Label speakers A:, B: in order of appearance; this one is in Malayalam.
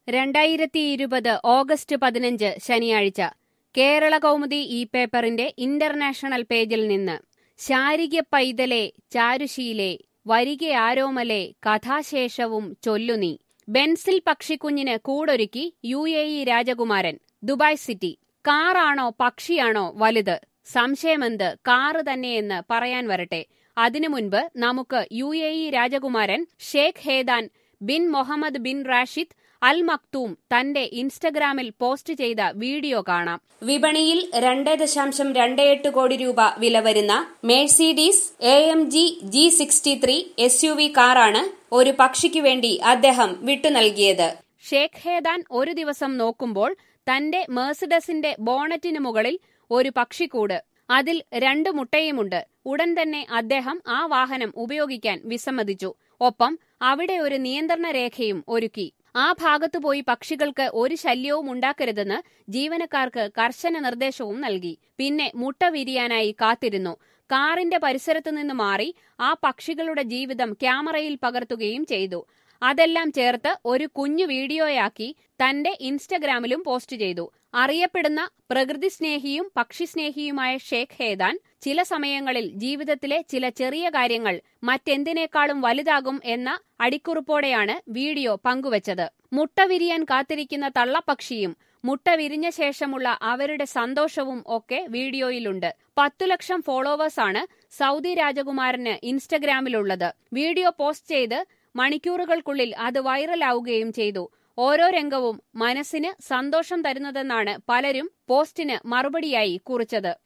A: രണ്ടായിരത്തി ഇരുപത് ഓഗസ്റ്റ് പതിനഞ്ച് ശനിയാഴ്ച കേരള കൗമുദി ഈ പേപ്പറിന്റെ ഇന്റർനാഷണൽ പേജിൽ നിന്ന് ശാരിക പൈതലെ ചാരുശീലെ വരികയാരോമലെ കഥാശേഷവും ചൊല്ലുനീ ബെൻസിൽ പക്ഷിക്കുഞ്ഞിന് കൂടൊരുക്കി യു എ ഇ രാജകുമാരൻ ദുബായ് സിറ്റി കാറാണോ പക്ഷിയാണോ വലുത് സംശയമെന്ത് കാറ് തന്നെയെന്ന് പറയാൻ വരട്ടെ അതിനു മുൻപ് നമുക്ക് യു എ ഇ രാജകുമാരൻ Sheikh Hamdan bin Mohammed bin Rashid Al Maktoum തന്റെ ഇൻസ്റ്റഗ്രാമിൽ പോസ്റ്റ് ചെയ്ത വീഡിയോ കാണാം വിപണിയിൽ രണ്ട് ദശാംശം രണ്ട് എട്ട് കോടി രൂപ വില വരുന്ന Mercedes A M G G sixty three S U V കാറാണ് ഒരു പക്ഷിക്കു വേണ്ടി അദ്ദേഹം വിട്ടു നൽകിയത് ഷേഖ് ഹേദാൻ ഒരു ദിവസം നോക്കുമ്പോൾ തന്റെ മേഴ്സിഡസിന്റെ ബോണറ്റിന് മുകളിൽ ഒരു പക്ഷിക്കൂട് അതിൽ രണ്ട് മുട്ടയുമുണ്ട് ഉടൻ തന്നെ അദ്ദേഹം ആ വാഹനം ഉപയോഗിക്കാൻ വിസമ്മതിച്ചു ഒപ്പം അവിടെ ഒരു നിയന്ത്രണ രേഖയും ഒരുക്കി ആ ഭാഗത്തു പോയി പക്ഷികൾക്ക് ഒരു ശല്യവും ഉണ്ടാക്കരുതെന്ന് ജീവനക്കാർക്ക് കർശന നിർദ്ദേശവും നൽകി പിന്നെ മുട്ട വിരിയാനായി കാത്തിരുന്നു കാറിന്റെ പരിസരത്തു നിന്ന് മാറി ആ പക്ഷികളുടെ ജീവിതം ക്യാമറയിൽ പകർത്തുകയും ചെയ്തു അതെല്ലാം ചേർത്ത് ഒരു കുഞ്ഞു വീഡിയോയാക്കി തന്റെ ഇൻസ്റ്റഗ്രാമിലും പോസ്റ്റ് ചെയ്തു അറിയപ്പെടുന്ന പ്രകൃതി സ്നേഹിയും പക്ഷിസ്നേഹിയുമായ ഷേഖ് ഹേദാൻ ചില സമയങ്ങളിൽ ജീവിതത്തിലെ ചില ചെറിയ കാര്യങ്ങൾ മറ്റെന്തിനേക്കാളും വലുതാകും എന്ന അടിക്കുറിപ്പോടെയാണ് വീഡിയോ പങ്കുവച്ചത് മുട്ട വിരിയാൻ കാത്തിരിക്കുന്ന തള്ളപ്പക്ഷിയും മുട്ട വിരിഞ്ഞ ശേഷമുള്ള അവരുടെ സന്തോഷവും ഒക്കെ വീഡിയോയിലുണ്ട് പത്തു ലക്ഷം ഫോളോവേഴ്സാണ് സൗദി രാജകുമാരന് ഇൻസ്റ്റഗ്രാമിലുള്ളത് വീഡിയോ പോസ്റ്റ് ചെയ്ത് മണിക്കൂറുകൾക്കുള്ളിൽ അത് വൈറലാവുകയും ചെയ്തു ഓരോ രംഗവും മനസ്സിന് സന്തോഷം തരുന്നതെന്നാണ് പലരും പോസ്റ്റിന് മറുപടിയായി കുറിച്ചത്